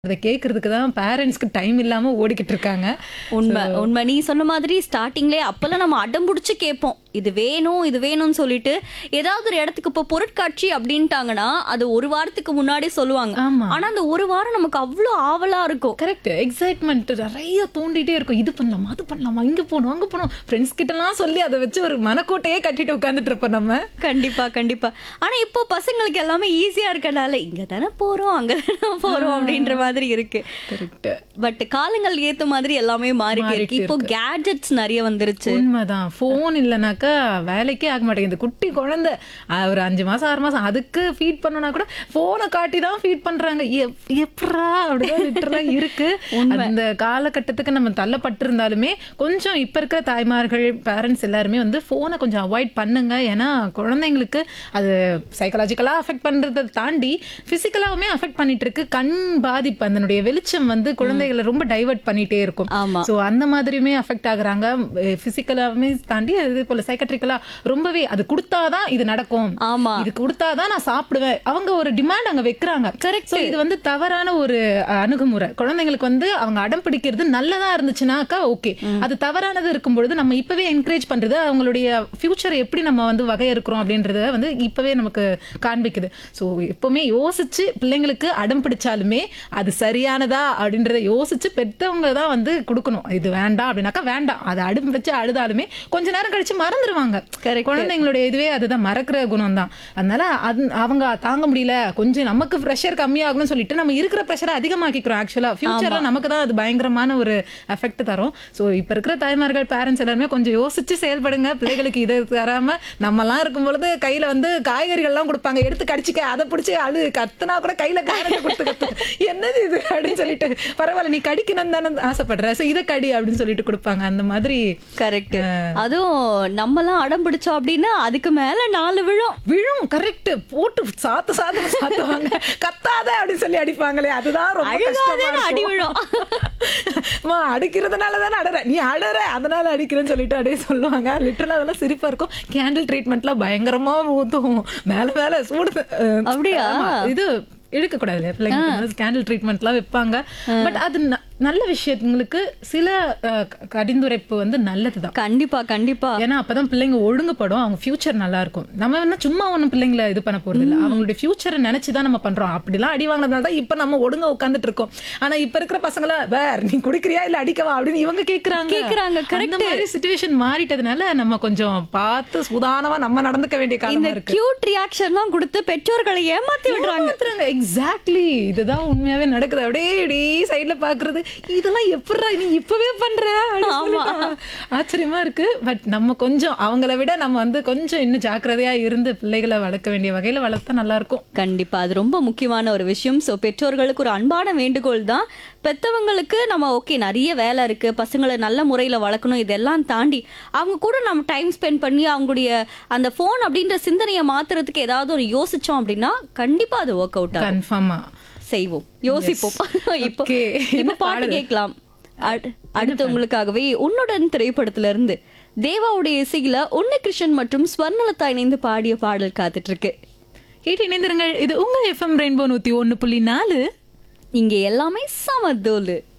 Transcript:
அத கேட்கறதுக்கு தான் பேரண்ட்ஸ்க்கு டைம் இல்லாம ஓடிக்கிட்டு இருக்காங்க. உண்மை உண்மை நீ சொன்ன மாதிரி ஸ்டார்டிங்லேயே அப்பெல்லாம் நம்ம அடம் பிடிச்சி கேட்போம் இது வேணும் இது வேணும்னு சொல்லிட்டு ஏதாவது ஒரு இடத்துக்கு இப்போ பொருட்காட்சி அப்படின்ட்டாங்கன்னா அது ஒரு வாரத்துக்கு முன்னாடி சொல்லுவாங்க ஆமா. ஆனா அந்த ஒரு வாரம் நமக்கு அவ்வளோ ஆவலா இருக்கும் கரெக்ட் எக்ஸைட்மெண்ட் நிறைய தோண்டிட்டே இருக்கும் இது பண்ணலாமா அது பண்ணலாமா இங்க போகணும் அங்க போகணும் ஃப்ரெண்ட்ஸ் கிட்டலாம் சொல்லி அதை வச்சு ஒரு மனக்கோட்டையே கட்டிட்டு உட்காந்துட்டு இருப்போம் நம்ம கண்டிப்பா கண்டிப்பா ஆனா இப்போ பசங்களுக்கு எல்லாமே ஈஸியா இருக்கனால இங்க தானே போறோம் அங்க தானே போறோம் அப்படின்ற மாதிரி இருக்கு கரெக்ட் பட் காலங்கள் ஏத்த மாதிரி எல்லாமே மாறிட்டு இருக்கு இப்போ கேட்ஜெட்ஸ் நிறைய வந்துருச்சு உண்மைதான் ஃபோன் இல்லைனாக்கா வேலைக்கே ஆக மாட்டேங்குது குட்டி குழந்தை அஹ் ஒரு அஞ்சு மாசம் ஆறு மாசம் அதுக்கு ஃபீட் பண்ணனா கூட போனை காட்டி தான் ஃபீட் பண்றாங்க எப்- எப்படா அப்படிதான் லிட்டரலா இருக்கு அந்த காலகட்டத்துக்கு நம்ம தள்ளப்பட்டிருந்தாலுமே கொஞ்சம் இப்ப இருக்கிற தாய்மார்கள் பேரண்ட்ஸ் எல்லாருமே வந்து போனை கொஞ்சம் அவாய்ட் பண்ணுங்க ஏன்னா குழந்தைங்களுக்கு அது சைக்கலாஜிக்கலா அஃபெக்ட் பண்றதை தாண்டி பிசிக்கலாவுமே அஃபெக்ட் பண்ணிட்டு இருக்கு கண் பாதிப்பு அதனுடைய வெளிச்சம் வந்து குழந்தைகளை ரொம்ப டைவர்ட் பண்ணிட்டே இருக்கும் ஆமா சோ அந்த மாதிரியுமே அஃபெக்ட் ஆகுறாங்க பிசிக்கலாவே தாண்டி அது போல சைக்கட்ரிக்கலா ரொம்பவே அது கொடுத்தாதான் இது நடக்கும் ஆமா இது கொடுத்தாதான் நான் சாப்பிடுவேன் அவங்க ஒரு டிமாண்ட் அங்க வைக்கிறாங்க கரெக்ட் இது வந்து தவறான ஒரு அஹ், அணுகுமுறை குழந்தைங்களுக்கு வந்து அவங்க அடம் பிடிக்கிறது நல்லதா இருந்துச்சுனாக்கா ஓகே அது தவறானது இருக்கும் பொழுது நம்ம இப்பவே என்கரேஜ் பண்றது அவங்களுடைய ஃபியூச்சர் எப்படி நம்ம வந்து வகையறுக்கிறோம் அப்படின்றத வந்து இப்பவே நமக்கு காண்பிக்குது சோ எப்பவுமே யோசிச்சு பிள்ளைங்களுக்கு அடம் பிடிச்சாலுமே அது சரியானதா அப்படின்றத யோசிச்சு பெற்றவங்க தான் வந்து கொடுக்கணும் இது வேண்டாம் அப்படின்னாக்கா வேண்டாம் அது அடம் வச்சு அழுதாலுமே கொஞ்ச நேரம் கழிச்சு மறந்துடுவாங்க Correct. குழந்தைங்களுடைய இதுவே அதுதான் மறக்கிற குணம் தான் அதனால அது அவங்க தாங்க முடியல கொஞ்சம் நமக்கு ப்ரெஷர் கம்மியாகணும்னு சொல்லிட்டு நம்ம இருக்கிற ப்ரெஷரை அதிகமாக்கிக்கிறோம் ஆக்சுவலா ஃபியூச்சர்ல நமக்கு தான் அது பயங்கரமான ஒரு எஃபெக்ட் தரும் ஸோ இப்ப இருக்கிற தாய்மார்கள் பேரண்ட்ஸ் எல்லாருமே கொஞ்சம் யோசிச்சு செயல்படுங்க பிள்ளைகளுக்கு இதை தராம நம்மலாம் இருக்கும் பொழுது கையில வந்து காய்கறிகள்லாம் கொடுப்பாங்க எடுத்து கடிச்சிக்க அதை பிடிச்சி அழு கத்துனா கூட கையில காரத்தை கொடுத்து கத்து என்னது இது அப்படின்னு சொல்லிட்டு பரவாயில்ல நீ கடிக்கணும் தானே ஆசைப்படுற ஸோ இதை கடி அப்படின்னு சொல்லிட்டு கொடுப்பாங்க அந்த மாதிரி கரெக்ட் அதுவும் நம்மலாம் அடம் பிடிச்சோம் அப்படின்னா அதுக்கு மேல நாலு விழும் விழும் கரெக்ட் போட்டு சாத்து சாத்து சாத்துவாங்க கத்தாத அப்படின்னு சொல்லி அடிப்பாங்களே அதுதான் ரொம்ப கஷ்டமா அழுகாதேன்னு அடி இருக்கும். விழும் அம்மா அடிக்கிறதுனால தானே அடற நீ அடற அதனால அடிக்கிறேன்னு சொல்லிட்டு அப்படியே சொல்லுவாங்க லிட்டரலா அதெல்லாம் சிரிப்பா இருக்கும் கேண்டில் ட்ரீட்மெண்ட்லாம் பயங்கரமா ஊத்தும் மேல மேல சூடு அஹ், அப்படியா? ஆமா, இது இழுக்க கூடாது பிள்ளைங்களுக்கு கேண்டில் ட்ரீட்மெண்ட்லாம் வைப்பாங்க பட் அது ந- நல்ல விஷயங்களுக்கு சில அஹ், க- கடிந்துரைப்பு வந்து நல்லதுதான் கண்டிப்பா கண்டிப்பா ஏன்னா அப்பதான் பிள்ளைங்க ஒழுங்குபடும் அவங்க ஃபியூச்சர் நல்லா இருக்கும் நம்ம என்ன சும்மா ஒண்ணும் பிள்ளைங்களை இது பண்ண போறது இல்ல அவங்களுடைய ஃபியூச்சரை நினைச்சுதான் நம்ம பண்றோம் அப்படிலாம் அடி வாங்கினதுனால தான் இப்ப நம்ம ஒழுங்கா உட்காந்துட்டு இருக்கோம் ஆனா இப்ப இருக்கிற பசங்கள வேற நீ குடிக்கிறியா இல்ல அடிக்கவா அப்படின்னு இவங்க கேக்குறாங்க கேக்குறாங்க, அந்த மாதிரி சுச்சுவேஷன் மாறிட்டதுனால நம்ம கொஞ்சம் பார்த்து சுதானமா நம்ம நடந்துக்க வேண்டிய இந்த காலமா இருக்கு கியூட் ரியாக்ஷன்லாம் கொடுத்து பெற்றோர்களை ஏமாத்தி விடுறாங்க எக்ஸாக்ட்லி இதுதான் உண்மையாவே நடக்குது அப்படியே இப்படி சைடுல பாக்குறது இதெல்லாம் எப்படிடா நீ இப்பவே பண்ற அப்படின்னு சொல்லிட்டு ஆச்சரியமா இருக்கு பட் நம்ம கொஞ்சம் அவங்கள விட நம்ம வந்து கொஞ்சம் இன்னும் ஜாக்கிரதையா இருந்து பிள்ளைகளை வளர்க்க வேண்டிய வகையில வளர்த்தா நல்லா இருக்கும் கண்டிப்பா அது ரொம்ப முக்கியமான ஒரு விஷயம் சோ பெற்றோர்களுக்கு ஒரு அன்பான வேண்டுகோள் தான் பெத்தவங்களுக்கு நம்ம ஓகே நிறைய வேலை இருக்கு பசங்களை நல்ல முறையில வளர்க்கணும் இதெல்லாம் தாண்டி அவங்க கூட நம்ம டைம் ஸ்பெண்ட் பண்ணி அவங்களுடைய அந்த போன் அப்படின்ற சிந்தனையை மாத்துறதுக்கு ஏதாவது ஒரு யோசிச்சோம் அப்படின்னா கண்டிப்பா அது ஒர்க் அவுட் ஆகும் கன்ஃபார்மா செய்வோம் யோசிப்போம் இப்போ Okay. இப்போ பாட்டு கேட்கலாம் அடு- அடுத்து உங்களுக்காகவே உன்னுடன் திரைப்படத்துல இருந்து தேவாவுடைய இசையில உன்ன கிருஷ்ணன் மற்றும் ஸ்வர்ணலதா இணைந்து பாடிய பாடல் காத்துட்டு இருக்கு கேட்டு இணைந்திருங்கள் இது உங்க எஃப்எம் ரெயின்போ நூத்தி ஒண்ணு புள்ளி நாலு இங்க எல்லாமே சமதோலு